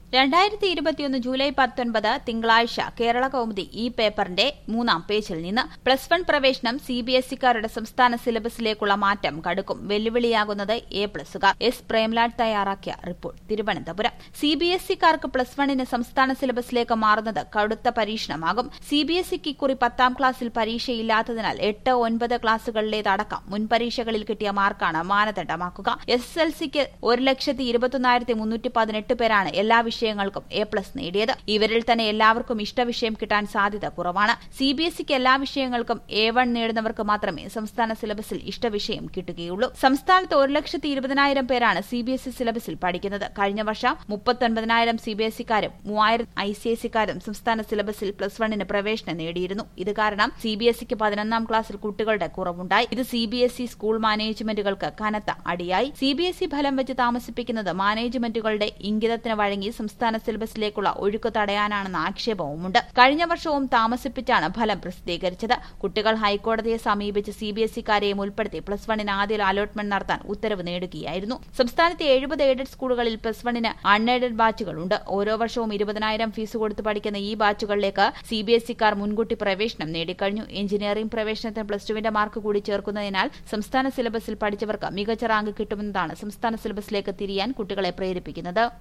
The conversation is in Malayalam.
രണ്ടായിരത്തി ഇരുപത്തിയൊന്ന് ജൂലൈ പത്തൊൻപത് തിങ്കളാഴ്ച കേരള കൗമുദി ഈ പേപ്പറിന്റെ മൂന്നാം പേജിൽ നിന്ന് പ്ലസ് വൺ പ്രവേശനം സി ബി എസ് ഇക്കാരുടെ സംസ്ഥാന സിലബസിലേക്കുള്ള മാറ്റം കടുക്കും വെല്ലുവിളിയാകുന്നത് എ പ്ലസുകാർ എസ് പ്രേംലാഡ് തയ്യാറാക്കിയ report Thiruvananthapuram C B S ഇക്കാർക്ക് പ്ലസ് വണ്ണിന് സംസ്ഥാന സിലബസിലേക്ക് മാറുന്നത് കടുത്ത പരീക്ഷണമാകും സി ബി എസ് ഇക്ക് ഇക്കുറി പത്താം ക്ലാസ്സിൽ പരീക്ഷയില്ലാത്തതിനാൽ എട്ട് ഒൻപത് ക്ലാസുകളിലേതടക്കം മുൻ പരീക്ഷകളിൽ കിട്ടിയ മാർക്കാണ് മാനദണ്ഡമാക്കുക എസ് എസ് എൽ സിക്ക് ഒരു ലക്ഷത്തി ഇരുപത്തൊന്നായിരത്തി മുന്നൂറ്റി പതിനെട്ട് പേരാണ് എല്ലാ വിഷയങ്ങൾക്കും എ പ്ലസ് നേടിയത് ഇവരിൽ തന്നെ എല്ലാവർക്കും ഇഷ്ടവിഷയം കിട്ടാൻ സാധ്യത കുറവാണ് സി ബി എസ് ഇക്ക് എല്ലാ വിഷയങ്ങൾക്കും എ വൺ നേടുന്നവർക്ക് മാത്രമേ സംസ്ഥാന സിലബസിൽ ഇഷ്ടവിഷയം കിട്ടുകയുള്ളൂ സംസ്ഥാനത്ത് ഒരു ലക്ഷത്തി ഇരുപതിനായിരം പേരാണ് സി ബി എസ് ഇ സിലബസിൽ പഠിക്കുന്നത് കഴിഞ്ഞ വർഷം മുപ്പത്തൊൻപതിനായിരം സി ബി എസ് ഇക്കാരും മൂവായിരം ഐ സി എസ് ഇക്കാരും സംസ്ഥാന സിലബസിൽ പ്ലസ് വണ്ണിന് പ്രവേശനം നേടിയിരുന്നു ഇത് കാരണം സി ബി എസ് ഇക്ക് പതിനൊന്നാം ക്ലാസ്സിൽ കുട്ടികളുടെ കുറവുണ്ടായി ഇത് C B S E school മാനേജ്മെന്റുകൾക്ക് കനത്ത അടിയായി സി ബി എസ് ഇ ഫലം വെച്ച് താമസിപ്പിക്കുന്നത് മാനേജ്മെന്റുകളുടെ ഇംഗിതത്തിന് വഴങ്ങി സംസ്ഥാന സിലബസിലേക്കുള്ള ഒഴുക്ക് തടയാനാണെന്ന ആക്ഷേപവുമുണ്ട് കഴിഞ്ഞ വർഷവും താമസിപ്പിച്ചാണ് ഫലം പ്രസിദ്ധീകരിച്ചത് കുട്ടികൾ ഹൈക്കോടതിയെ സമീപിച്ച് സി ബി എസ് ഇക്കാരെയും ഉൾപ്പെടുത്തി പ്ലസ് വണ്ണിന് ആദ്യ അലോട്ട്മെന്റ് നടത്താൻ ഉത്തരവ് നേടുകയായിരുന്നു സംസ്ഥാനത്തെ എഴുപത് എയ്ഡഡ് സ്കൂളുകളിൽ പ്ലസ് വണ്ണിന് അൺഎയ്ഡഡ് ബാച്ചുകളുണ്ട് ഓരോ വർഷവും ഇരുപതിനായിരം ഫീസ് കൊടുത്ത് പഠിക്കുന്ന ഈ ബാച്ചുകളിലേക്ക് സി ബി എസ് ഇക്കാർ മുൻകൂട്ടി പ്രവേശനം നേടിക്കഴിഞ്ഞു എഞ്ചിനീയറിംഗ് പ്രവേശനത്തിന് പ്ലസ് ടുവിന്റെ മാർക്ക് കൂടി ചേർക്കുന്നതിനാൽ സംസ്ഥാന സിലബസിൽ പഠിച്ചവർക്ക് മികച്ച റാങ്ക് കിട്ടുമെന്നതാണ് സംസ്ഥാന സിലബസിലേക്ക് തിരിയാൻ കുട്ടികളെ പ്രേരിപ്പിക്കുന്നത്